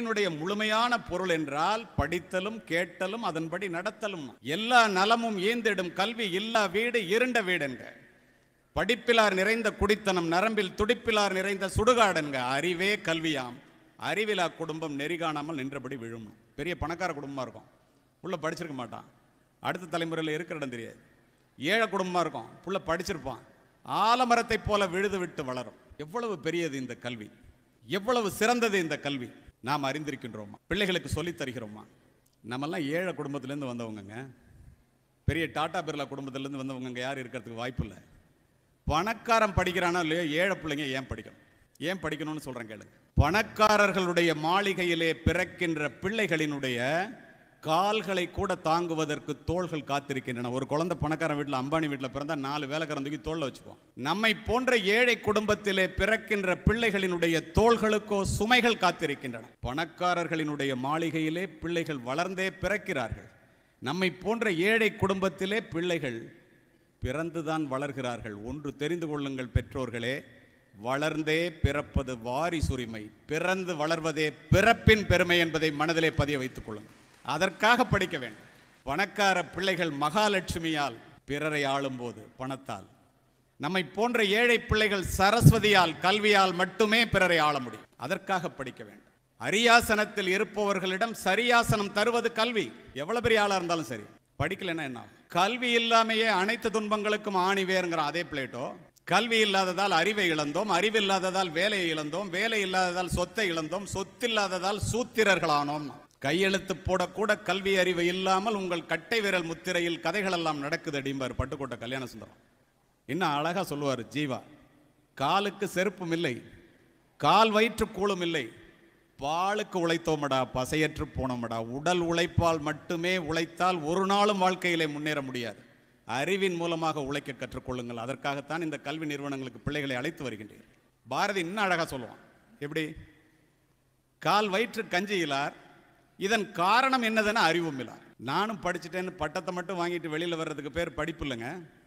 சொல்லினுடைய முழுமையான பொருள் என்றால் படித்தலும் கேட்டலும் அதன்படி நடத்தலும் எல்லா நலமும் ஏந்திடும் கல்வி இல்லா வீடு இருண்ட வீடுங்க படிப்பிலார் நிறைந்த குடித்தனம் நரம்பில் துடிப்பிலார் நிறைந்த சுடுகாடுங்க அறிவே கல்வியாம் அறிவிலா குடும்பம் நெறி காணாமல் நின்றபடி விழும் பெரிய பணக்கார குடும்பமா இருக்கும் உள்ள படிச்சிருக்க மாட்டான் அடுத்த தலைமுறையில் இருக்கிற இடம் தெரியாது ஏழை குடும்பமா இருக்கும் புள்ள படிச்சிருப்பான் ஆலமரத்தை போல விழுது விட்டு வளரும் எவ்வளவு பெரியது இந்த கல்வி எவ்வளவு சிறந்தது இந்த கல்வி நாம் அறிந்திருக்கின்றோமா பிள்ளைகளுக்கு சொல்லித் தருகிறோமா நம்மெல்லாம் ஏழை குடும்பத்திலேருந்து வந்தவங்கங்க பெரிய டாடா பிர்லா குடும்பத்திலேருந்து வந்தவங்க இங்க யாரும் இருக்கிறதுக்கு வாய்ப்பு இல்லை பணக்காரன் படிக்கிறானோ இல்லையோ ஏழை பிள்ளைங்க ஏன் படிக்கணும் ஏன் படிக்கணும்னு சொல்றேன் கேளுங்க பணக்காரர்களுடைய மாளிகையிலே பிறக்கின்ற பிள்ளைகளினுடைய கால்களை கூட தாங்குவதற்கு தோள்கள் காத்திருக்கின்றன ஒரு குழந்தை பணக்காரன் வீட்டில் அம்பானி வீட்டில் பிறந்தா நாலு வேலைக்காரன் தூக்கி தோல்ல வச்சுக்குவோம் நம்மை போன்ற ஏழை குடும்பத்திலே பிறக்கின்ற பிள்ளைகளினுடைய தோள்களுக்கோ சுமைகள் காத்திருக்கின்றன பணக்காரர்களினுடைய மாளிகையிலே பிள்ளைகள் வளர்ந்தே பிறக்கிறார்கள் நம்மை போன்ற ஏழை குடும்பத்திலே பிள்ளைகள் பிறந்துதான் வளர்கிறார்கள் ஒன்று தெரிந்து கொள்ளுங்கள் பெற்றோர்களே வளர்ந்தே பிறப்பது வாரிசுரிமை பிறந்து வளர்வதே பிறப்பின் பெருமை என்பதை மனதிலே பதிய வைத்துக் கொள்ளுங்கள் அதற்காக படிக்க வேண்டும் பணக்கார பிள்ளைகள் மகாலட்சுமியால் பிறரை ஆளும்போது பணத்தால் நம்மை போன்ற ஏழை பிள்ளைகள் சரஸ்வதியால் கல்வியால் மட்டுமே பிறரை ஆள முடியும் அதற்காக படிக்க வேண்டும் அரியாசனத்தில் இருப்பவர்களிடம் சரியாசனம் தருவது கல்வி எவ்வளவு பெரிய ஆளா இருந்தாலும் சரி படிக்கலைன்னா என்ன ஆகும்? கல்வி இல்லாமையே அனைத்து துன்பங்களுக்கும் ஆணி வேறுங்கிறான் அதே பிளேட்டோ கல்வி இல்லாததால் அறிவை இழந்தோம் அறிவு இல்லாததால் வேலையை இழந்தோம் வேலை இல்லாததால் சொத்தை இழந்தோம் சொத்து இல்லாததால் சூத்திரர்களானோம் கையெழுத்து போடக்கூட கல்வி அறிவு இல்லாமல் உங்கள் கட்டை விரல் முத்திரையில் கதைகள் எல்லாம் நடக்குது அடிம்பார் பட்டுக்கோட்டை கல்யாண சுந்தரம் இன்னும் அழகா சொல்லுவார் ஜீவா காலுக்கு செருப்பும் இல்லை கால் வயிற்று கூழும் இல்லை பாலுக்கு உழைத்தோமடா பசையற்று போனோமடா உடல் உழைப்பால் மட்டுமே உழைத்தால் ஒரு நாளும் வாழ்க்கையிலே முன்னேற முடியாது அறிவின் மூலமாக உழைக்க கற்றுக்கொள்ளுங்கள் அதற்காகத்தான் இந்த கல்வி நிறுவனங்களுக்கு பிள்ளைகளை அழைத்து வருகின்றீர்கள் பாரதி இன்னும் அழகா சொல்லுவான் எப்படி கால் வயிற்று கஞ்சியிலார் இதன் காரணம் என்னதுன்னா அறிவும் இல்லார் நானும் படிச்சுட்டேன்னு பட்டத்தை மட்டும் வாங்கிட்டு வெளியில வர்றதுக்கு பேர் படிப்பு இல்லைங்க